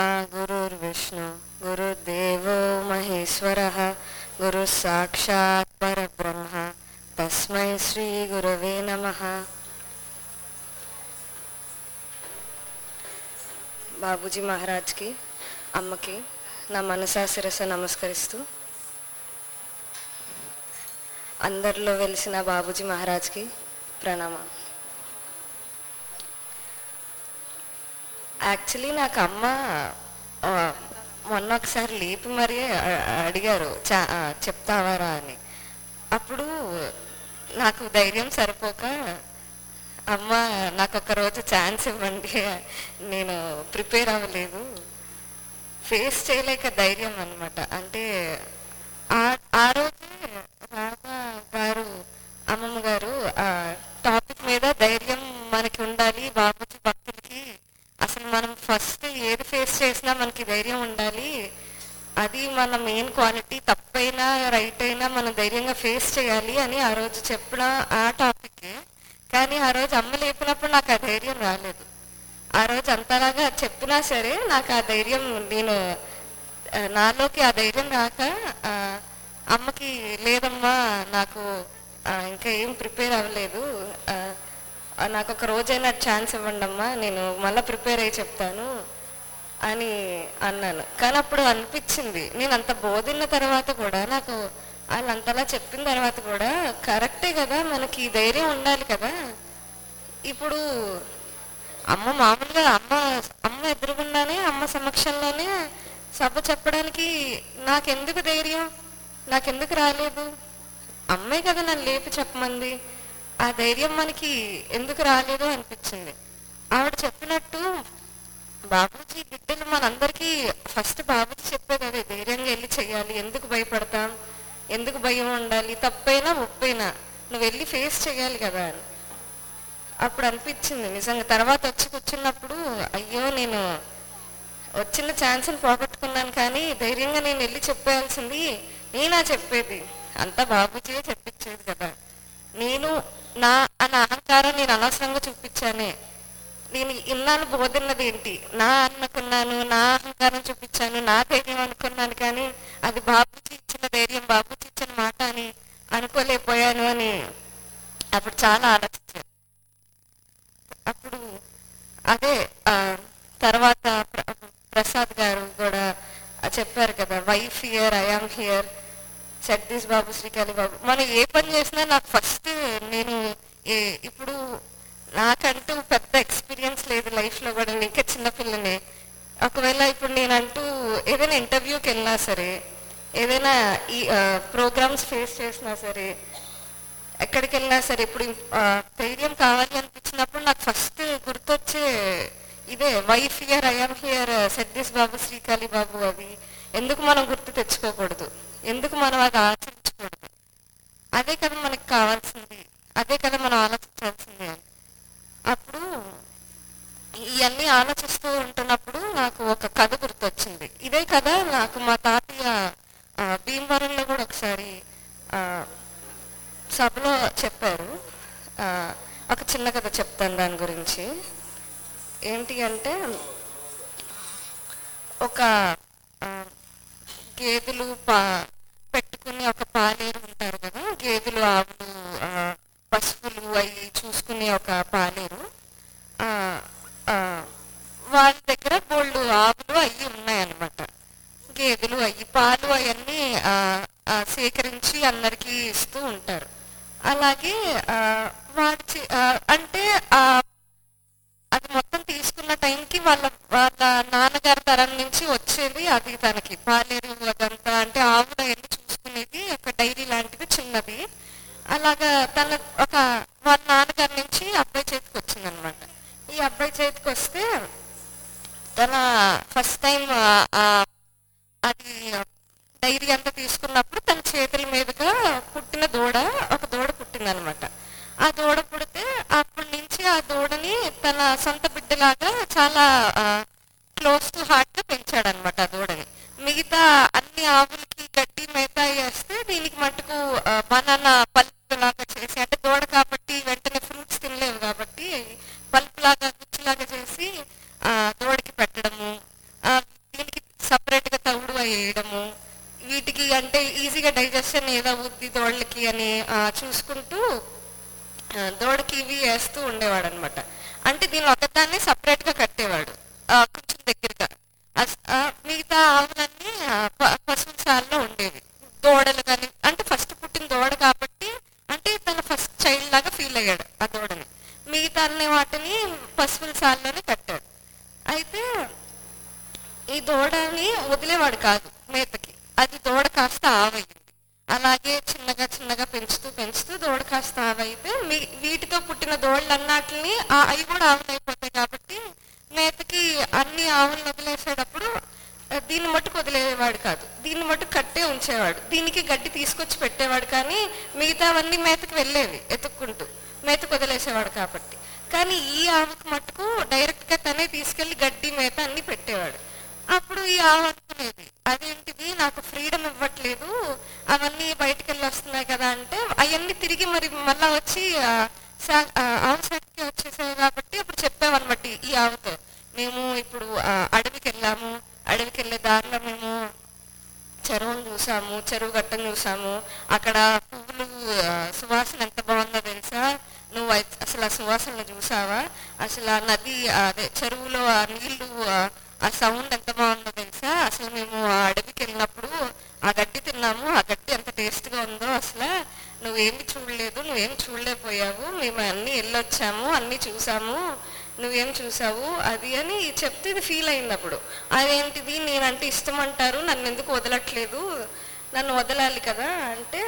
गुरुर्विष्णु गुरुर्देवो महेश्वरः गुरुः साक्षात् परब्रह्म तस्मै श्रीगुरवे नमः బాబూజీ మహారాజ్కి అమ్మకి నా మనసా శిరస నమస్కరిస్తూ అందరిలో వెలిసిన బాబూజీ మహారాజ్కి ప్రణామం యాక్చువల్లీ నాకు అమ్మ ఆ, మొన్న ఒకసారి లేపి మరీ అ- అడిగారు చా ఆ, చెప్తావారా అని అప్పుడు నాకు ధైర్యం సరిపోక అమ్మ నాకు ఒక రోజు ఛాన్స్ ఇవ్వండి నేను ప్రిపేర్ అవ్వలేదు ఫేస్ చేయలేక ధైర్యం అనమాట అంటే ఆ ఆ రోజే రాధా గారు అమ్మమ్మ గారు ఆ టాపిక్ మీద ధైర్యం మనకి ఉండాలి బాబుజీ భక్తులకి అసలు మనం ఫస్ట్ ఏది ఫేస్ చేసినా మనకి ధైర్యం ఉండాలి అది మన మెయిన్ క్వాలిటీ తప్పైనా రైట్ అయినా మనం ధైర్యంగా ఫేస్ చేయాలి అని ఆ రోజు చెప్పిన ఆ టాపిక్ కానీ ఆ రోజు అమ్మ లేపినప్పుడు నాకు ఆ ధైర్యం రాలేదు ఆ రోజు అంతలాగా చెప్పినా సరే నాకు ఆ ధైర్యం నేను ఆ, నాలోకి ఆ ధైర్యం రాక ఆ, అమ్మకి లేదమ్మా నాకు ఆ, ఇంకా ఏం ప్రిపేర్ అవ్వలేదు ఆ, ఆ, నాకు ఒక రోజైనా ఛాన్స్ ఇవ్వండి అమ్మా నేను మళ్ళీ ప్రిపేర్ అయ్యి చెప్తాను అని అన్నాను కానీ అప్పుడు అనిపించింది నేను అంత బోధిన తర్వాత కూడా నాకు వాళ్ళు అంతలా చెప్పిన తర్వాత కూడా కరెక్టే కదా మనకి ఈ ధైర్యం ఉండాలి కదా ఇప్పుడు అమ్మ మామూలుగా అమ్మ అమ్మ ఎదురుగుండానే అమ్మ సమక్షంలోనే సభ చెప్పడానికి నాకెందుకు ధైర్యం నాకెందుకు రాలేదు అమ్మే కదా నన్ను లేపి చెప్పమంది ఆ ధైర్యం మనకి ఎందుకు రాలేదు అనిపించింది ఆవిడ చెప్పినట్టు బాబూజీ బిడ్డలు మనందరికీ ఫస్ట్ బాబూజీ చెప్పేది అదే ధైర్యంగా వెళ్ళి చెయ్యాలి ఎందుకు భయపడతాం ఎందుకు భయం ఉండాలి తప్పైనా ఒప్పైనా నువ్వు వెళ్ళి ఫేస్ చేయాలి కదా అని అప్పుడు అనిపించింది నిజంగా తర్వాత వచ్చి కూర్చున్నప్పుడు అయ్యో నేను వచ్చిన ఛాన్స్ని పోగొట్టుకున్నాను కానీ ధైర్యంగా నేను వెళ్ళి చెప్పేయాల్సింది నేనా చెప్పేది అంతా బాబూజీయే చెప్పించేది కదా నేను నా అన్న అహంకారం నేను అనవసరంగా చూపించానే నేను ఇన్నాళ్ళు బోధన్నది ఏంటి నా అనుకున్నాను నా అహంకారం చూపించాను నా ధైర్యం అనుకున్నాను కానీ అది బాబూజీ ఇచ్చిన ధైర్యం బాబూజీ ఇచ్చిన మాట అని అనుకోలేకపోయాను అని అప్పుడు చాలా ఆలోచించాను అప్పుడు అదే ఆ, తర్వాత ప్ర- ప్రసాద్ గారు కూడా చెప్పారు కదా wife here I am here Jagadish Babu Srikali Babu మనం ఏ పని చేసినా నాకు ఫస్ట్ నేను ఏ- ఇప్పుడు నాకంటూ పెద్ద ఎక్స్పీరియన్స్ లేదు లైఫ్లో కూడా నేను ఇంకా చిన్నపిల్లనే ఒకవేళ ఇప్పుడు నేను అంటూ ఏదైనా ఇంటర్వ్యూకి వెళ్ళినా సరే ఏదైనా ఈ ప్రోగ్రామ్స్ ఫేస్ చేసినా సరే ఎక్కడికి వెళ్ళినా సరే ఇప్పుడు ఆ, ధైర్యం కావాలి అనిపించినప్పుడు నాకు ఫస్ట్ గుర్తొచ్చే ఇదే wife here I'm here Satish Babu Srikali Babu అవి ఎందుకు మనం గుర్తు తెచ్చుకోకూడదు ఎందుకు మనం అది ఆచరించకూడదు అదే కదా మనకి కావాల్సింది అదే కదా మనం ఆలోచించాల్సింది అని అప్పుడు ఇవన్నీ ఆలోచిస్తూ ఉంటున్నప్పుడు నాకు ఒక కథ గుర్తొచ్చింది ఇదే కదా నాకు మా తాతయ్య ఆ, భీమవరంలో కూడా ఒకసారి ఆ, సభలో చెప్పారు ఆ, ఒక చిన్న కథ చెప్తాను దాని గురించి ఏంటి అంటే ఒక ఆ, గేదెలు పా పెట్టుకుని ఒక పాలేరు ఉంటారు కదా గేదెలు ఆవులు ఆ, పశువులు అవి చూసుకునే ఒక పాలేరు ఆ, ఆ, వాళ్ళ దగ్గర బోళ్ళు ఆవులు అవి ఉన్నాయన్నమాట గేదెలు అవి పాలు అవన్నీ ఆ, ఆ, సేకరించి అందరికీ ఇస్తూ ఉంటారు అలాగే ఆ, వాడి చి- ఆ, అంటే ఆ అది మొత్తం తీసుకున్న టైంకి వాళ్ళ వాళ్ళ నాన్నగారి తరం నుంచి వచ్చేది అది తనకి పాలేరు అదంతా అంటే ఆవులు అవన్నీ చూసుకునేది ఒక డైరీ లాంటిది చిన్నది అలాగా తన ఒక వాళ్ళ నాన్నగారి నుంచి అబ్బాయి చేతికి వచ్చిందనమాట ఈ అబ్బాయి చేతికి వస్తే తన ఫస్ట్ టైం అది డైరీ అంతా తీసుకున్నప్పుడు తన చేతుల మీదుగా పుట్టిన దూడ ఒక దూడ పుట్టిందనమాట ఆ దూడ పుడితే అప్పటి నుంచి ఆ దూడని తన సొంత బిడ్డలాగా చాలా క్లోజ్ టు హార్ట్ గా పెంచాడనమాట ఆ దూడని మిగతా అన్ని ఆవులకి గడ్డి మేత వేస్తే దీనికి మటుకు బనానా పల్ప్ లాగా చేసి అంటే దూడ కాబట్టి వెంటనే ఫ్రూట్స్ తినలేవు కాబట్టి పల్ప్ లాగా గుచ్చులాగా చేసి ఆ దూడకి పెట్టడము ఆ వేయడము వీటికి అంటే ఈజీగా డైజెషన్ ఏదో అవుద్ది దోళ్ళకి అని ఆ, చూసుకుంటూ ఆ, దూడకి ఇవి వేస్తూ ఉండేవాడు అనమాట అంటే దీని ఒకదాన్ని సపరేట్ గా కట్టేవాడు ఆ, కొంచెం దగ్గరగా అస్- ఆ, మిగతా ఆవులన్నీ ఆ, ప- పశువుల సాల్లో ఉండేవి దూడలు కానీ అంటే ఫస్ట్ పుట్టిన దూడ కాబట్టి అంటే తన ఫస్ట్ చైల్డ్ లాగా ఫీల్ అయ్యాడు ఆ దూడని మిగతా అన్ని వాటిని పశువుల సాల్లోనే కట్టాడు అయితే ఈ దూడని వదిలేవాడు కాదు మేతకి అది దూడ కాస్త ఆవయింది అలాగే చిన్నగా చిన్నగా పెంచుతూ పెంచుతూ దూడ కాస్త ఆవైతే మీ వీటితో పుట్టిన దూడలన్నిటిని ఆ- అవి కూడా ఆవులు అయిపోతాయి కాబట్టి మేతకి అన్ని ఆవులను వదిలేసేటప్పుడు ఆ, దీన్ని మట్టుకు వదిలేవాడు కాదు దీన్ని మట్టుకు కట్టే ఉంచేవాడు దీనికి గడ్డి తీసుకొచ్చి పెట్టేవాడు కానీ మిగతావన్నీ మేతకి వెళ్ళేవి ఎతుక్కుంటూ మేతకు వదిలేసేవాడు కాబట్టి కానీ ఈ ఆవుకు మట్టుకు డైరెక్ట్ గా తనే తీసుకెళ్లి గడ్డి మేత అన్ని పెట్టేవాడు అప్పుడు ఈ ఆవు అనుకునేది అదేంటిది నాకు ఫ్రీడమ్ ఇవ్వట్లేదు అవన్నీ బయటకు వెళ్ళి వస్తున్నాయి కదా అంటే అవన్నీ తిరిగి మరి మళ్ళా వచ్చి ఆ, సా- ఆ, ఆవు శాఖకి వచ్చేసాయి కాబట్టి అప్పుడు చెప్పామన్నమాట ఈ- ఈ ఆవుతో మేము ఇప్పుడు ఆ, అడవికి వెళ్ళాము అడవికి వెళ్ళే దారిలో మేము చెరువును చూసాము చెరువు గట్టను చూసాము అక్కడ పువ్వులు ఆ, సువాసన ఎంత బాగుందో తెలుసా నువ్వు అయి- అసలు ఆ సువాసన చూసావా అసలు ఆ నది ఆ, అదే చెరువులో ఆ నీళ్లు ఆ, ఆ సౌండ్ ఎంత బాగుందో తెలుసా అసలు మేము ఆ అడవికి వెళ్ళినప్పుడు ఆ గడ్డి తిన్నాము ఆ గడ్డి ఎంత టేస్ట్ గా ఉందో అసలు నువ్వేమి చూడలేదు నువ్వేం చూడలేకపోయావు మేము అన్ని వెళ్ళొచ్చాము అన్ని చూసాము నువ్వేం చూసావు అది అని చెప్తే ఇది ఫీల్ అయింది అప్పుడు అదేంటిది నేనంటే ఇష్టం అంటారు నన్ను ఎందుకు వదలట్లేదు నన్ను వదలాలి కదా అంటే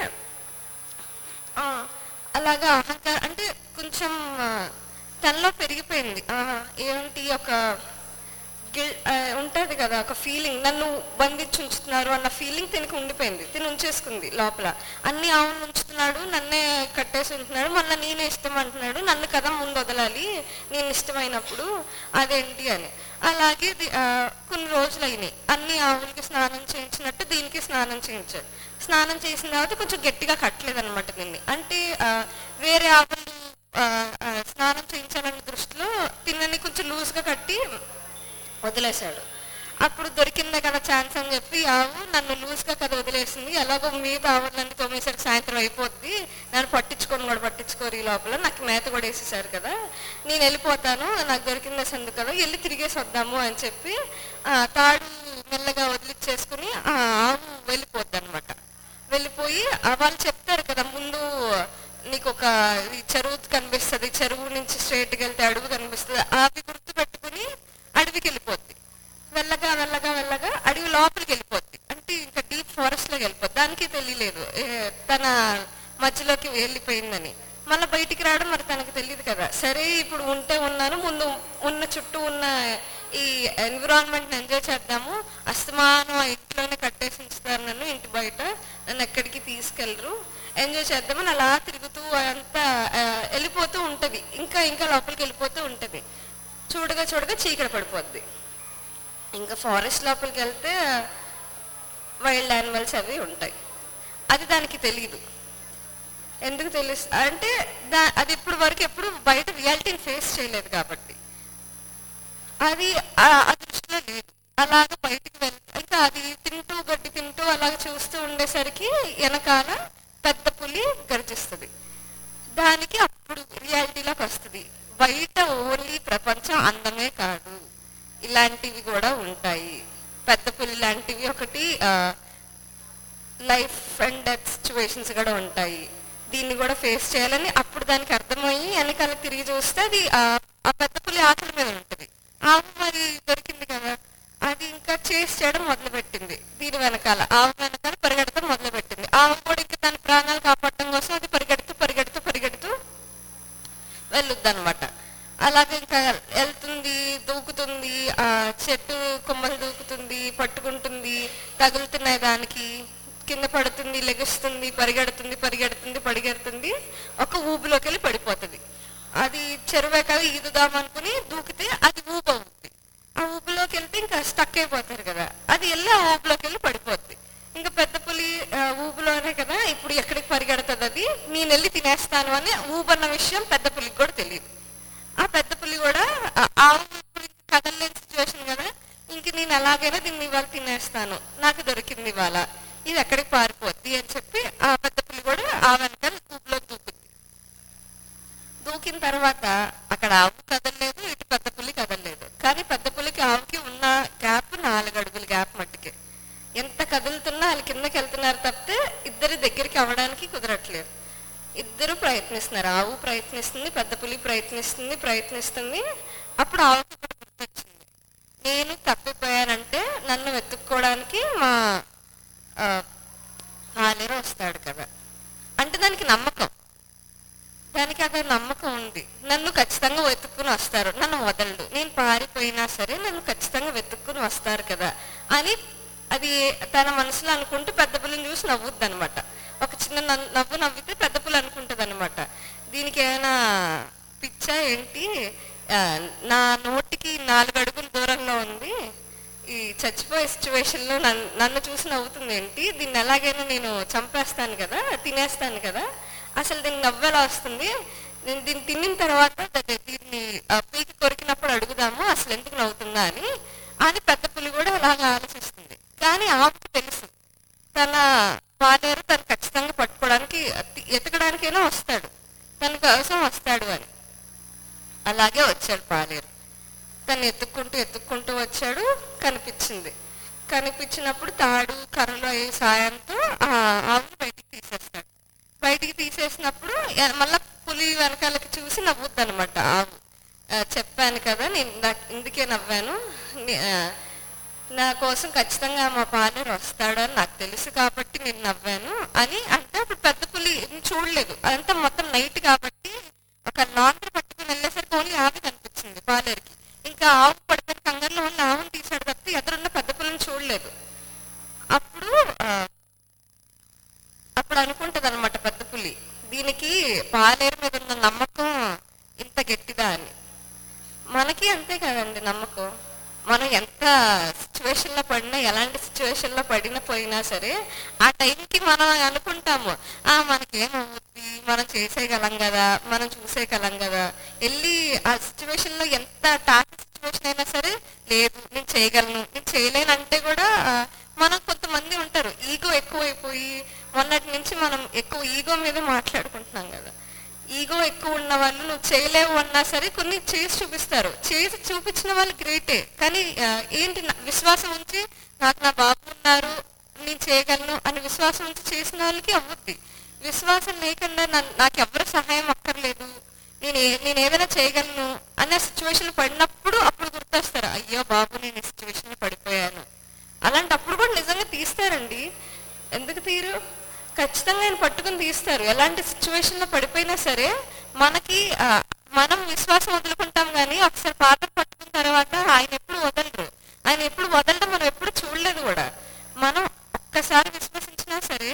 ఆ, అలాగా అహంకారం అంటే కొంచెం ఆ, తనలో పెరిగిపోయింది ఆ, ఏంటి ఒక గిల్ ఉంటుంది కదా ఒక ఫీలింగ్ నన్ను బంధించి ఉంచుతున్నారు అన్న ఫీలింగ్ తినకు ఉండిపోయింది తిని ఉంచేసుకుంది లోపల అన్ని ఆవును ఉంచుతున్నాడు నన్నే కట్టేసి ఉంటున్నాడు మళ్ళీ నేనే ఇష్టం అంటున్నాడు నన్ను కదా ముందు వదలాలి నేను ఇష్టమైనప్పుడు అదేంటి అని అలాగే ది- ఆ, కొన్ని రోజులు అయినాయి అన్ని ఆవులకి స్నానం చేయించినట్టు దీనికి స్నానం చేయించాడు స్నానం చేసిన తర్వాత కొంచెం గట్టిగా కట్టలేదు అనమాట దీన్ని అంటే ఆ, వేరే ఆవులు ఆ, ఆ, స్నానం చేయించాలన్న దృష్టిలో తిన్నని కొంచెం లూజ్గా కట్టి వదిలేశాడు అప్పుడు దొరికిందే కదా ఛాన్స్ అని చెప్పి ఆవు నన్ను లూజ్గా కదా వదిలేసింది ఎలాగో మీద ఆవులన్నీ తొమ్మిదిసరికి సాయంత్రం అయిపోద్ది నన్ను పట్టించుకొని కూడా పట్టించుకోరు ఈ లోపల నాకు మేత కూడా వేసేసారు కదా నేను వెళ్ళిపోతాను నాకు దొరికిందే సందు కదా వెళ్ళి తిరిగేసి వద్దాము అని చెప్పి ఆ, తాడు మెల్లగా వదిలిచ్చేసుకుని ఆ ఆవు వెళ్ళిపోద్ది అనమాట వెళ్ళిపోయి ఆ వాళ్ళు చెప్తారు కదా ముందు నీకు ఒక ఈ చెరువు కనిపిస్తుంది చెరువు నుంచి స్ట్రైట్కి వెళ్తే అడుగు కనిపిస్తుంది అవి గుర్తు పెట్టుకుని అడవికి వెళ్ళిపోద్ది వెళ్ళగా వెళ్ళగా వెళ్ళగా అడవి లోపలికి వెళ్ళిపోద్ది అంటే ఇంకా డీప్ ఫారెస్ట్ లోకి వెళ్ళిపోద్ది దానికి తెలియలేదు ఏ, తన మధ్యలోకి వెళ్ళిపోయిందని మళ్ళీ బయటికి రావడం మరి తనకు తెలియదు కదా సరే ఇప్పుడు ఉంటే ఉన్నాను ముందు ఉన్న చుట్టూ ఉన్న ఈ ఎన్విరాన్మెంట్ ఎంజాయ్ చేద్దాము అస్తమానం ఆ ఇంట్లోనే కట్టేసి ఉంచుతారు నన్ను ఇంటి బయట నన్ను ఎక్కడికి తీసుకెళ్ళరు ఎంజాయ్ చేద్దామని అలా తిరుగుతూ అంతా ఆ, వెళ్ళిపోతూ ఉంటది ఇంకా ఇంకా లోపలికి వెళ్ళిపోతూ ఉంటది చూడగా చూడగా చీకటి పడిపోద్ది ఇంకా ఫారెస్ట్ లోపలికి వెళ్తే వైల్డ్ యానిమల్స్ అవి ఉంటాయి అది దానికి తెలియదు ఎందుకు తెలుసు అంటే దా అది ఇప్పుడు వరకు ఎప్పుడు బయట రియాలిటీని ఫేస్ చేయలేదు కాబట్టి అది ఆ ఆ దృష్టిలో లేదు అలాగ బయటికి వెళ్ ఇంకా అది తింటూ గడ్డి తింటూ అలాగ చూస్తూ ఉండేసరికి వెనకాల పెద్ద పులి గర్జిస్తుంది దానికి అప్పుడు రియాలిటీలోకి వస్తుంది బయట ఓన్లీ ప్రపంచం అందమే కాదు ఇలాంటివి కూడా ఉంటాయి పెద్ద పులి లాంటివి ఒకటి లైఫ్ అండ్ డెత్ సిచ్యువేషన్స్ కూడా ఉంటాయి దీన్ని కూడా ఫేస్ చేయాలని అప్పుడు దానికి అర్థమయ్యి వెనకాల తిరిగి చూస్తే అది ఆ ఆ పెద్ద పులి ఆకలి మీద ఉంటుంది ఆవు మరి దొరికింది కదా అది ఇంకా చేసి చేయడం మొదలుపెట్టింది దీని వెనకాల ఆవు వెనకాల పరిగెడతాం మొదలుపెట్టింది ఆవు కూడా ఇంకా దాని ప్రాణాలు కాపాడడం కోసం అది పరిగెడుతూ పరిగెడుతూ పరిగెడుతూ వెళ్ళొద్దు అనమాట అలాగే ఇంకా వెళ్తుంది దూకుతుంది ఆ చెట్టు కొమ్మలు దూకుతుంది పట్టుకుంటుంది తగులుతున్నాయి దానికి కింద పడుతుంది లెగుస్తుంది పరిగెడుతుంది పరిగెడుతుంది పరిగెడుతుంది ఒక ఊబిలోకి వెళ్ళి పడిపోతుంది అది చెరువే కదా ఈదుదాం అనుకుని దూకితే అది ఊబి అవుతుంది ఆ ఊబిలోకి వెళ్తే ఇంకా స్టక్ అయిపోతారు కదా అది వెళ్ళి ఆ ఊబిలోకి వెళ్ళి పడిపోద్ది ఇంకా పెద్ద పులి ఆ, ఊబిలోనే కదా ఇప్పుడు ఎక్కడికి పరిగెడుతుంది అది నేను వెళ్ళి తినేస్తాను అని ఊబన్న విషయం పెద్ద పులికి కూడా తెలియదు ఆ పెద్ద పులి కూడా ఆ ఆవు ఇప్పుడు ఇంక కదలలేని సిచ్యువేషన్ కదా ఇంక నేను ఎలాగైనా దీన్ని నేను ఇవాళ తినేస్తాను నాకు దొరికింది ఇవాళ ఇది ఎక్కడికి పారిపోద్ది అని చెప్పి ఆ పెద్ద పులి కూడా ఆ వెనకాల ఊపిలో దూకుద్ది దూకిన తర్వాత అక్కడ ఆవు కదలలేదు ఇటు పెద్ద పులి కదలలేదు కానీ పెద్ద పులికి ఆవుకి ఉన్న గ్యాప్ నాలుగు అడుగుల గ్యాప్ మట్టుకే ఎంత కదులుతున్నా వాళ్ళు కిందకి వెళ్తున్నారు తప్పితే ఇద్దరి దగ్గరికి అవ్వడానికి కుదరట్లేదు ఇద్దరు ప్రయత్నిస్తున్నారు ఆవు ప్రయత్నిస్తుంది పెద్ద పులి ప్రయత్నిస్తుంది ప్రయత్నిస్తుంది అప్పుడు ఆవుకి కూడా గుర్తొచ్చింది నేను తప్పిపోయానంటే నన్ను వెతుక్కోవడానికి మా ఆ, ఆలేరు వస్తాడు కదా అంటే దానికి నమ్మకం దానికి అక్కడ నమ్మకం ఉంది నన్ను ఖచ్చితంగా వెతుక్కుని వస్తారు నన్ను వదలడు నేను పారిపోయినా సరే నన్ను ఖచ్చితంగా వెతుక్కుని వస్తారు కదా అని అది తన మనసులో అనుకుంటూ పెద్ద పుల్లని చూసి నవ్వుద్ది అనమాట ఒక చిన్న నవ్వు- నవ్వు నవ్వితే పెద్ద పుల్లి అనుకుంటుంది అనమాట దీనికి ఏమైనా పిచ్చా ఏంటి ఆ, నా నోటికి నాలుగు అడుగుల దూరంలో ఉంది ఈ చచ్చిపోయే సిచ్యువేషన్ లో నన్ను నన్ను చూసి నవ్వుతుంది ఏంటి దీన్ని ఎలాగైనా నేను చంపేస్తాను కదా తినేస్తాను కదా అసలు దీన్ని నవ్వెలా వస్తుంది నేను దీన్ని తినిన తర్వాత ద- దీన్ని ఆ, పీకి కొరికినప్పుడు అడుగుదాము అసలు ఎందుకు నవ్వుతుందా అని అని పెద్ద పులి కూడా అలాగా ఆలోచిస్తుంది కానీ ఆమెకు తెలుసు తన పాలేరు తను ఖచ్చితంగా పట్టుకోవడానికి అతి- ఎతకడానికైనా వస్తాడు తన కోసం వస్తాడు అని అలాగే వచ్చాడు పాలేరు తను ఎత్తుక్కుంటూ ఎత్తుక్కుంటూ వచ్చాడు కనిపించింది కనిపించినప్పుడు తాడు కర్రలు అయ్యే సాయంతో ఆ ఆవును బయటికి తీసేస్తాడు బయటికి తీసేసినప్పుడు ఎ- మళ్ళా పులి వెనకాలకి చూసి నవ్వుద్ది అనమాట ఆవు ఆ, చెప్పాను కదా నేను ఇందాక- ఇందుకే నవ్వాను ని- ఆ, నా కోసం ఖచ్చితంగా మా పాలేరు వస్తాడు అని నాకు తెలుసు కాబట్టి నేను నవ్వాను అని అంటే అప్పుడు పెద్ద పులి చూడలేదు అదంతా మొత్తం నైట్ కాబట్టి ఒక లాండ్రీ పట్టుకుని వెళ్ళేసరికి ఓన్లీ ఆవి కనిపించింది పాలేరుకి ఇంకా ఆవు పడిపోయిన కంగారులో ఓన్లీ ఆవును తీసాడు తప్ప ఎదురున్న పెద్ద పులిని చూడలేదు అప్పుడు ఆ, అప్పుడు అనుకుంటది అనమాట పెద్ద పులి దీనికి పాలేరు మీద ఉన్న నమ్మకం ఇంత గట్టిదా అని మనకి అంతే కదండి నమ్మకం మనం ఎంత సిచ్యువేషన్ లో పడినా ఎలాంటి సిచ్యువేషన్ లో పడినా పోయినా సరే ఆ టైంకి మనం అనుకుంటాము ఆ మనకేమవుద్ది మనం చేసేయగలం కదా మనం చూసేయగలం కదా వెళ్ళి ఆ సిచ్యువేషన్ లో ఎంత టాక్ సిచ్యువేషన్ అయినా సరే లేదు నేను చేయగలను నేను చేయలేనంటే కూడా ఆ, మనం కొంతమంది ఉంటారు ఈగో ఎక్కువైపోయి మొన్నటి నుంచి మనం ఎక్కువ ఈగో మీద మాట్లాడుకుంటున్నాం కదా ఈగో ఎక్కువ ఉన్న వాళ్ళు నువ్వు చేయలేవు అన్నా సరే కొన్ని చేసి చూపిస్తారు చేసి చూపించిన వాళ్ళు గ్రేటే కానీ ఆ, ఏంటి నా- విశ్వాసం ఉంచి నాకు నా బాబు ఉన్నారు నేను చేయగలను అని విశ్వాసం ఉంచి చేసిన వాళ్ళకి అవ్వద్ది విశ్వాసం లేకుండా నన్ను- నాకు ఎవరు సహాయం అక్కర్లేదు నేను ఏ- నేను ఏదైనా చేయగలను అనే సిచ్యువేషన్ పడినప్పుడు అప్పుడు గుర్తొస్తారు అయ్యో బాబు నేను ఈ సిచ్యువేషన్ పడిపోయాను అలాంటప్పుడు కూడా నిజంగా తీస్తారండి ఎందుకు తీరు ఖచ్చితంగా ఆయన పట్టుకుని తీస్తారు ఎలాంటి సిచ్యువేషన్ లో పడిపోయినా సరే మనకి ఆ, మనం విశ్వాసం వదులుకుంటాం కానీ ఒకసారి పాత్ర పట్టుకున్న తర్వాత ఆయన ఎప్పుడు వదలరు ఆయన ఎప్పుడు వదలడం మనం ఎప్పుడు చూడలేదు కూడా మనం ఒక్కసారి విశ్వసించినా సరే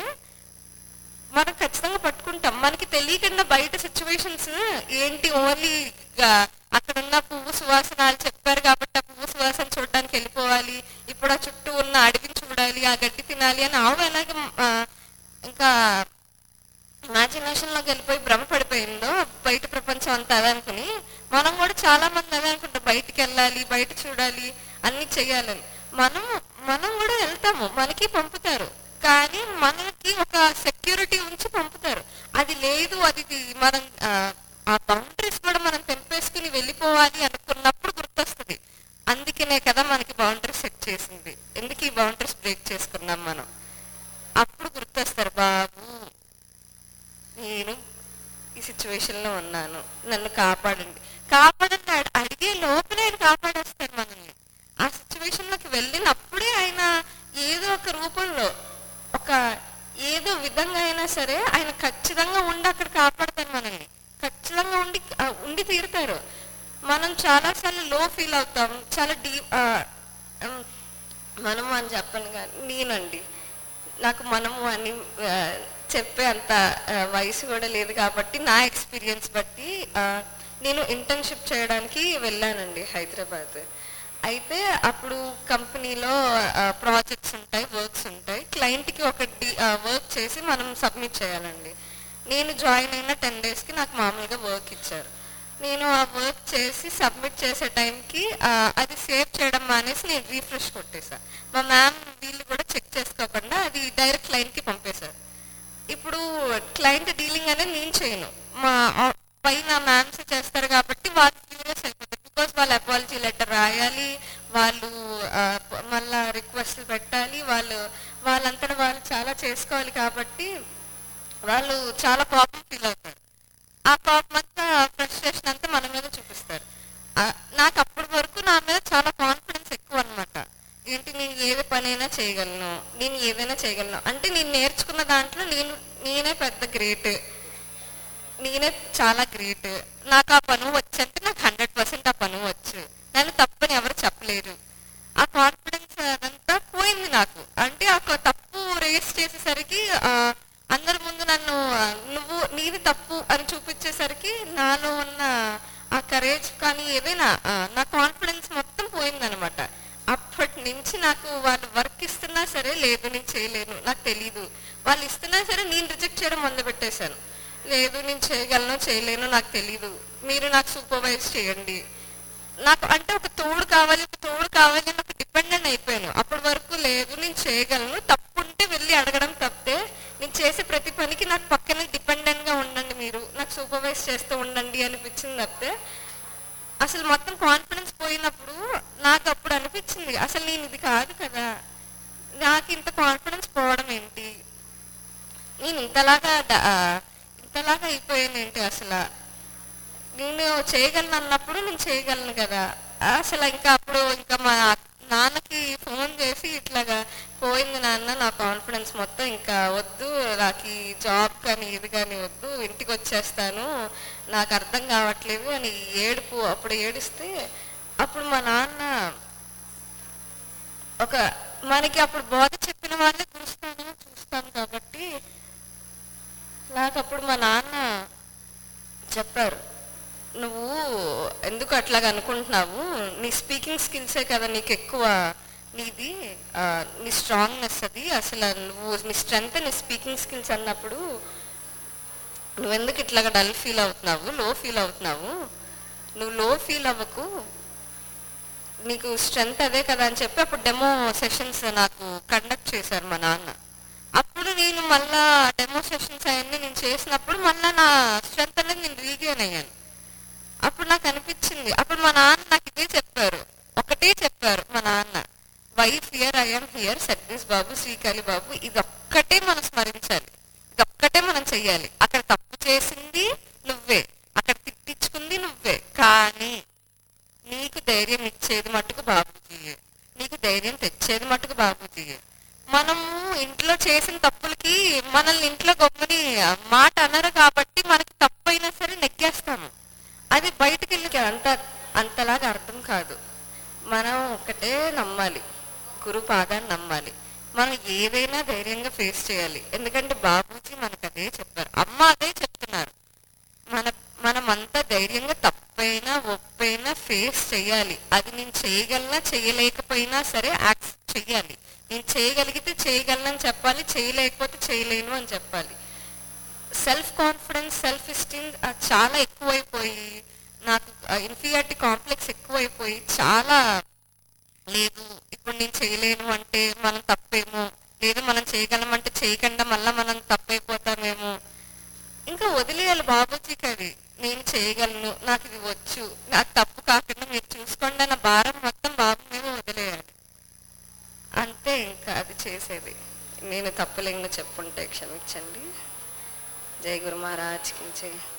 మనం ఖచ్చితంగా పట్టుకుంటాం మనకి తెలియకుండా బయట సిచ్యువేషన్స్ ఏంటి ఓన్లీ అక్కడ ఉన్న పువ్వు సువాసనాలు చెప్పారు కాబట్టి ఆ పువ్వు సువాసన చూడడానికి వెళ్ళిపోవాలి ఇప్పుడు ఆ చుట్టూ ఉన్న అడవిని చూడాలి ఆ గడ్డి తినాలి అని ఆవు ఎలాగ ఆ, ఇంకా ఇమాజినేషన్ లోకి వెళ్ళిపోయి భ్రమ పడిపోయిందో బయట ప్రపంచం అంతా అదే అనుకుని మనం కూడా చాలా మంది అదే అనుకుంటాం బయటికి వెళ్ళాలి బయట చూడాలి అన్ని చెయ్యాలని మనం మనం కూడా వెళ్తాము మనకి పంపుతారు కానీ మనకి ఒక సెక్యూరిటీ ఉంచి పంపుతారు అది లేదు అది ఇది మనం ఆ, ఆ బౌండరీస్ కూడా మనం తెంపేసుకుని వెళ్ళిపోవాలి అనుకున్నప్పుడు గుర్తొస్తుంది అందుకనే కదా మనకి బౌండరీస్ సెట్ చేసింది ఎందుకు ఈ బౌండరీస్ బ్రేక్ చేసుకున్నాం మనం అప్పుడు గుర్తొస్తారు బాబు నేను ఈ సిచ్యువేషన్ లో ఉన్నాను నన్ను కాపాడండి కాపాడండి అడి- అడిగే లోపలే ఆయన కాపాడేస్తారు మనల్ని ఆ సిచ్యువేషన్ లోకి వెళ్ళినప్పుడే ఆయన ఏదో ఒక రూపంలో ఒక ఏదో విధంగా అయినా సరే ఆయన ఖచ్చితంగా ఉండి అక్కడ కాపాడతారు మనల్ని ఖచ్చితంగా ఉండి ఆ, ఉండి తీరుతారు మనం చాలా సార్లు లో ఫీల్ అవుతాం చాలా డీప్ మనము అని చెప్పను కానీ నేనండి నాకు మనము అని ఆ, చెప్పే అంత ఆ, వయసు కూడా లేదు కాబట్టి నా ఎక్స్పీరియన్స్ బట్టి ఆ, నేను ఇంటర్న్షిప్ చేయడానికి వెళ్ళానండి హైదరాబాద్ అయితే అప్పుడు కంపెనీలో ప్రాజెక్ట్స్ ఉంటాయి వర్క్స్ ఉంటాయి క్లయింట్కి ఒక వర్క్ చేసి మనం సబ్మిట్ చేయాలండి నేను జాయిన్ అయిన టెన్ డేస్కి నాకు మామూలుగా వర్క్ ఇచ్చారు నేను ఆ వర్క్ చేసి సబ్మిట్ చేసే టైంకి అది సేవ్ చేయడం మానేసి నేను రీఫ్రెష్ కొట్టేసా మా మ్యామ్ వీళ్ళు కూడా చెక్ చేసుకోకుండా అది డైరెక్ట్ క్లయింట్కి పంపేశారు ఇప్పుడు క్లయింట్ డీలింగ్ అనేది నేను చేయను మా ఆ- పైన మ్యామ్స్ చేస్తారు కాబట్టి వాళ్ళు క్యూరియస్ అయిపోతారు బికాస్ వాళ్ళు అపాలజీ లెటర్ రాయాలి వాళ్ళు ఆ, ప- మళ్ళా రిక్వెస్ట్లు పెట్టాలి వాళ్ళు వాళ్ళంతటా వాళ్ళు చాలా చేసుకోవాలి కాబట్టి వాళ్ళు చాలా ప్రాబ్లం ఫీల్ అవుతారు ఆ ప్రాబ్లం అంతా ఫ్రస్ట్రేషన్ అంతా మన మీద చూపిస్తారు ఆ, నాకు అప్పటి వరకు నా మీద చాలా కాన్ఫిడెన్స్ ఎక్కువ అనమాట ఏంటి నేను ఏ పనైనా చేయగలను నేను ఏదైనా చేయగలను అంటే నేను నేర్చుకున్న దాంట్లో నేను నేనే పెద్ద గ్రేట్ నేనే చాలా గ్రేట్ నాకు ఆ పని వచ్చంటే నాకు హండ్రెడ్ పర్సెంట్ ఆ పని వచ్చు నన్ను తప్పని ఎవరు చెప్పలేరు ఆ కాన్ఫిడెన్స్ అదంతా పోయింది నాకు అంటే ఆ కొ- తప్పు రేస్ చేసేసరికి ఆ, అందరి ముందు నన్ను ఆ, నువ్వు నీది తప్పు అని చూపించేసరికి నాలో ఉన్న ఆ కరేజ్ కానీ ఏదైనా ఆ, నా కాన్ఫిడెన్స్ మొత్తం పోయిందనమాట అప్పటి నుంచి నాకు వాళ్ళు వర్క్ ఇస్తున్నా సరే లేదు నేను చేయలేను నాకు తెలీదు వాళ్ళు ఇస్తున్నా సరే నేను రిజెక్ట్ చేయడం మొదలు పెట్టేశాను లేదు నేను చేయగలను చేయలేను నాకు తెలీదు మీరు నాకు సూపర్వైజ్ చేయండి నాకు అంటే ఒక తోడు కావాలి ఒక తోడు కావాలి అని ఒక డిపెండెంట్ అయిపోయాను అప్పటి వరకు లేదు నేను చేయగలను తప్పు ఉంటే వెళ్ళి అడగడం తప్పితే నేను చేసే ప్రతి పనికి నాకు పక్కన డిపెండెంట్ గా ఉండండి మీరు నాకు సూపర్వైజ్ చేస్తూ ఉండండి అనిపించింది తప్పితే అసలు మొత్తం కాన్ఫిడెన్స్ పోయినప్పుడు నాకు అప్పుడు అనిపించింది అసలు నేను ఇది కాదు కదా నాకు ఇంత కాన్ఫిడెన్స్ పోవడం ఏంటి నేను ఇంతలాగా డ- ఆ, ఇంతలాగా అయిపోయాను ఏంటి అసలు నేను చేయగలను అన్నప్పుడు నేను చేయగలను కదా అసలు ఇంకా అప్పుడు ఇంకా మా నాన్నకి ఫోన్ చేసి ఇట్లాగా పోయింది నాన్న నా కాన్ఫిడెన్స్ మొత్తం ఇంకా వద్దు నాకు ఈ జాబ్ కానీ ఇది కానీ వద్దు ఇంటికి వచ్చేస్తాను నాకు అర్థం కావట్లేదు అని ఏడుపు అప్పుడు ఏడిస్తే అప్పుడు మా నాన్న ఒక మనకి అప్పుడు బోధ చెప్పిన వాళ్ళే చూస్తాను చూస్తాను కాబట్టి నాకు అప్పుడు మా నాన్న చెప్పారు నువ్వు ఎందుకు అట్లాగా అనుకుంటున్నావు నీ స్పీకింగ్ స్కిల్సే కదా నీకు ఎక్కువ నీది ఆ, నీ స్ట్రాంగ్నెస్ అది అసలు నువ్వు నీ స్ట్రెంగ్త్ నీ స్పీకింగ్ స్కిల్స్ అన్నప్పుడు నువ్వు ఎందుకు ఇట్లాగా డల్ ఫీల్ అవుతున్నావు లో ఫీల్ అవుతున్నావు నువ్వు లో ఫీల్ అవ్వకు నీకు స్ట్రెంగ్త్ అదే కదా అని చెప్పి అప్పుడు డెమో సెషన్స్ నాకు కండక్ట్ చేశారు మా నాన్న అప్పుడు నేను మళ్ళా డెమో సెషన్స్ అవన్నీ నేను చేసినప్పుడు మళ్ళా నా స్ట్రెంగ్త్ అనేది నేను రీగెయిన్ అయ్యాను అప్పుడు నాకు అనిపించింది అప్పుడు మా నాన్న నాకు ఇదే చెప్పారు ఒకటే చెప్పారు మా నాన్న wife here I'm here Satish Babu Srikali Babu ఇది ఒక్కటే మనం స్మరించాలి ఇది ఒక్కటే మనం చెయ్యాలి అక్కడ తప్పు చేసింది నువ్వే అక్కడ తిట్టించుకుంది నువ్వే కానీ నీకు ధైర్యం ఇచ్చేది మట్టుకు బాబుజీయే నీకు ధైర్యం తెచ్చేది మట్టుకు బాబుజీయే మనము ఇంట్లో చేసిన తప్పులకి మనల్ని ఇంట్లో గొప్పని మాట అనరు కాబట్టి మనకి తప్పైనా సరే నెగ్గేస్తాము అది బయటకు వెళ్ళి అంత అంతలాగా అర్థం కాదు మనం ఒకటే నమ్మాలి గురు పాదాన్ని నమ్మాలి మనం ఏదైనా ధైర్యంగా ఫేస్ చేయాలి ఎందుకంటే బాబూజీ మనకు అదే చెప్పారు అమ్మ అదే చెప్తున్నారు మన మనమంతా ధైర్యంగా తప్పైనా ఒప్పైనా ఫేస్ చేయాలి అది నేను చేయగలనా చేయలేకపోయినా సరే యాక్సెప్ట్ చేయాలి నేను చేయగలిగితే చేయగలనని చెప్పాలి చేయలేకపోతే చేయలేను అని చెప్పాలి సెల్ఫ్ కాన్ఫిడెన్స్ సెల్ఫ్ ఎస్టీమ్ చాలా ఎక్కువైపోయి నాకు ఇన్ఫీరియారిటీ కాంప్లెక్స్ ఎక్కువైపోయి చాలా లేదు ఇప్పుడు నేను చేయలేను అంటే మనం తప్పేమో లేదు మనం చేయగలమంటే చేయకుండా మళ్ళీ మనం తప్పైపోతామేమో ఇంకా వదిలేయాలి బాబుజీకి అది నేను చేయగలను నాకు ఇది వచ్చు నాకు తప్పు కాకుండా మీరు చూసుకోండి అన్న భారం మొత్తం బాబు మీద వదిలేయాలి అంతే ఇంకా అది చేసేది నేను తప్పులేంగా చెప్పుంటే క్షమించండి జై గురు మహారాజ్కి జై